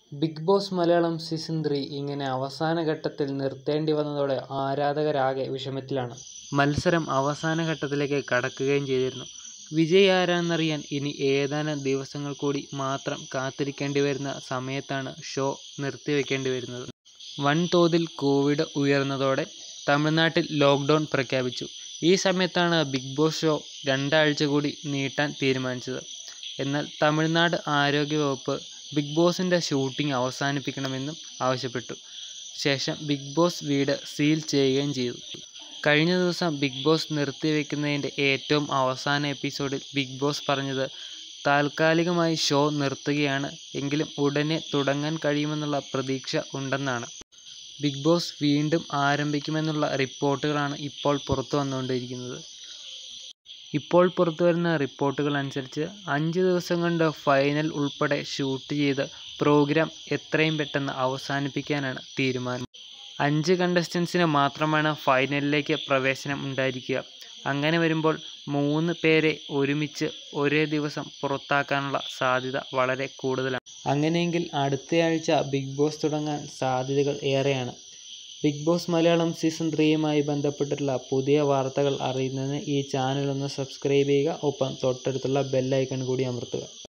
Big Boss Malayalam season three ഇങ്ങനെ അവസാന ഘട്ടത്തിൽ നിർത്തേണ്ടി വന്നതോടെ ആരാധകരാകെ വിഷമത്തിലാണ്. മത്സരം അവസാന ഘട്ടത്തിലേക്ക് കടക്കുകയും ചെയ്തിരുന്നു. വിജയി ആരാണെന്നറിയാൻ ഇനി ഏതാനും ദിവസങ്ങൾ കൂടി മാത്രം കാത്തിരിക്കേണ്ടി വരുന്ന സമയത്താണ് ഷോ നിർത്തിവെക്കേണ്ടി വരുന്നത്. വൻതോതിൽ കോവിഡ് ഉയർന്നതോടെ തമിഴ്നാട്ടിൽ ലോക്ക്ഡൗൺ പ്രഖ്യാപിച്ചു. ഈ സമയത്താണ് ബിഗ് ബോസ് ഷോ രണ്ടാഴ്ച കൂടി നീട്ടാൻ തീരുമാനിച്ചത്. എന്നാൽ തമിഴ്നാട് ആരോഗ്യവകുപ്പ് ബിഗ് ബോസിന്റെ ഷൂട്ടിംഗ് അവസാനിപ്പിക്കണമെന്നും ആവശ്യപ്പെട്ടു. ശേഷം ബിഗ് ബോസ് വീട് സീൽ ചെയ്യുകയും ചെയ്തു. കഴിഞ്ഞ ദിവസം ബിഗ് ബോസ് നിർത്തിവെക്കുന്നതിന്റെ ഏറ്റവും അവസാന എപ്പിസോഡിൽ ബിഗ് ബോസ് പറഞ്ഞത് താൽക്കാലികമായി ഷോ നിർത്തുകയാണ് എങ്കിലും ഉടനെ തുടങ്ങാൻ കഴിയുമെന്നുള്ള പ്രതീക്ഷ ഉണ്ടെന്നാണ്. ബിഗ് ബോസ് വീണ്ടും ആരംഭിക്കുമെന്നുള്ള റിപ്പോർട്ടുകളാണ് ഇപ്പോൾ പുറത്തുവന്നുകൊണ്ടിരിക്കുന്നത്. ഇപ്പോൾ പുറത്തുവരുന്ന റിപ്പോർട്ടുകൾ അനുസരിച്ച് അഞ്ച് ദിവസം കൊണ്ട് ഫൈനൽ ഉൾപ്പെടെ ഷൂട്ട് ചെയ്ത് പ്രോഗ്രാം എത്രയും പെട്ടെന്ന് അവസാനിപ്പിക്കാനാണ് തീരുമാനം. അഞ്ച് കണ്ടസ്റ്റന്റ്സിന് മാത്രമാണ് ഫൈനലിലേക്ക് പ്രവേശനം ഉണ്ടായിരിക്കുക. അങ്ങനെ വരുമ്പോൾ മൂന്ന് പേരെ ഒരുമിച്ച് ഒരേ ദിവസം പുറത്താക്കാനുള്ള സാധ്യത വളരെ കൂടുതലാണ്. അങ്ങനെയെങ്കിൽ അടുത്തയാഴ്ച ബിഗ് ബോസ് തുടങ്ങാൻ സാധ്യതകൾ ഏറെയാണ്. ബിഗ് ബോസ് മലയാളം സീസൺ ത്രീയുമായി ബന്ധപ്പെട്ടിട്ടുള്ള പുതിയ വാർത്തകൾ അറിയുന്നതിന് ഈ ചാനൽ ഒന്ന് സബ്സ്ക്രൈബ് ചെയ്യുക. ഒപ്പം തൊട്ടടുത്തുള്ള ബെൽ ഐക്കൺ കൂടി അമർത്തുക.